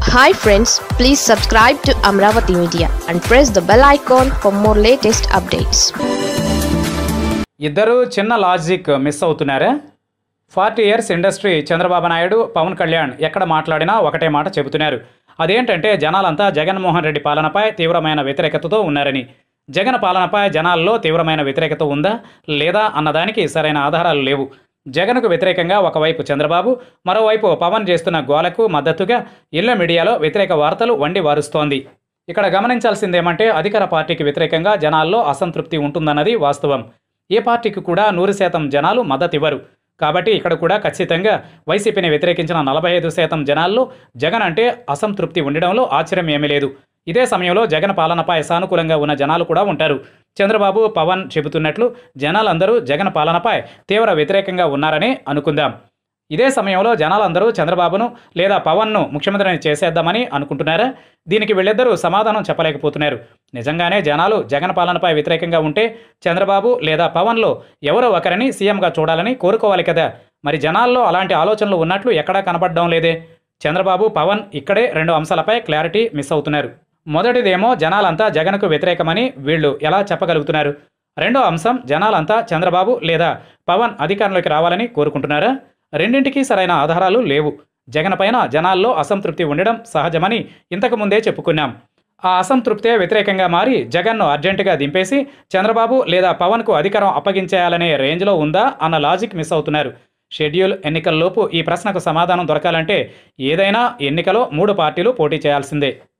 hi friends please subscribe to Amaravati media and press the bell icon for more latest updates ఇద్దరు చిన్న logic miss అవుతున్నారా forty years industry Chandrababu Naidu Pawan Kalyan ఎక్కడ మాట్లాడినా ఒకటే మాట చెబుతున్నారు అదేంటంటే జనాలంతా జగన్మోహన్ రెడ్డి పాలనపై తీవ్రమైన వ్యతిరేకతతో ఉన్నారని జగన్ పాలనపై జనాల్లో తీవ్రమైన వ్యతిరేకత ఉందా లేదా అన్నదానికి సరైన ఆధారాలు లేవు జగన్కు వ్యతిరేకంగా ఒకవైపు చంద్రబాబు మరోవైపు పవన్ చేస్తున్న గోలకు మద్దతుగా ఇళ్ల మీడియాలో వ్యతిరేక వార్తలు వండి వారుస్తోంది ఇక్కడ గమనించాల్సిందేమంటే అధికార పార్టీకి వ్యతిరేకంగా జనాల్లో అసంతృప్తి ఉంటుందన్నది వాస్తవం ఏ పార్టీకి కూడా నూరు శాతం జనాలు మద్దతు ఇవ్వరు కాబట్టి ఇక్కడ కూడా ఖచ్చితంగా వైసీపీని వ్యతిరేకించిన నలభై ఐదు శాతం జనాల్లో జగన్ అంటే అసంతృప్తి ఉండడంలో ఆశ్చర్యం ఏమీ లేదు ఇదే సమయంలో జగన్ పాలనపై సానుకూలంగా ఉన్న జనాలు కూడా ఉంటారు చంద్రబాబు పవన్ చెబుతున్నట్లు జనాలందరూ జగన్ పాలనపై తీవ్ర వ్యతిరేకంగా ఉన్నారని అనుకుందాం ఇదే సమయంలో జనాలందరూ చంద్రబాబును లేదా పవన్ను ముఖ్యమంత్రిని చేసేద్దామని అనుకుంటున్నారా దీనికి వీళ్ళిద్దరూ సమాధానం చెప్పలేకపోతున్నారు నిజంగానే జనాలు జగన్ పాలనపై వ్యతిరేకంగా ఉంటే చంద్రబాబు లేదా పవన్లో ఎవరో ఒకరిని సీఎంగా చూడాలని కోరుకోవాలి కదా మరి జనాల్లో అలాంటి ఆలోచనలు ఉన్నట్లు ఎక్కడా కనపడడం లేదే చంద్రబాబు పవన్ ఇక్కడే రెండు అంశాలపై క్లారిటీ మిస్ అవుతున్నారు మొదటిదేమో జనాలంతా జగన్కు వ్యతిరేకమని వీళ్ళు ఎలా చెప్పగలుగుతున్నారు రెండో అంశం జనాలంతా చంద్రబాబు లేదా పవన్ అధికారంలోకి రావాలని కోరుకుంటున్నారా రెండింటికి సరైన ఆధారాలు లేవు జగన్ పైన జనాల్లో అసంతృప్తి ఉండడం సహజమని ఇంతకు ముందే చెప్పుకున్నాం ఆ అసంతృప్తే వ్యతిరేకంగా మారి జగన్ను అర్జెంటుగా దింపేసి చంద్రబాబు లేదా పవన్కు అధికారం అప్పగించేయాలనే రేంజ్లో ఉందా అన్న లాజిక్ మిస్ అవుతున్నారు షెడ్యూల్ ఎన్నికల్లోపు ఈ ప్రశ్నకు సమాధానం దొరకాలంటే ఏదైనా ఎన్నికలో మూడు పార్టీలు పోటీ చేయాల్సిందే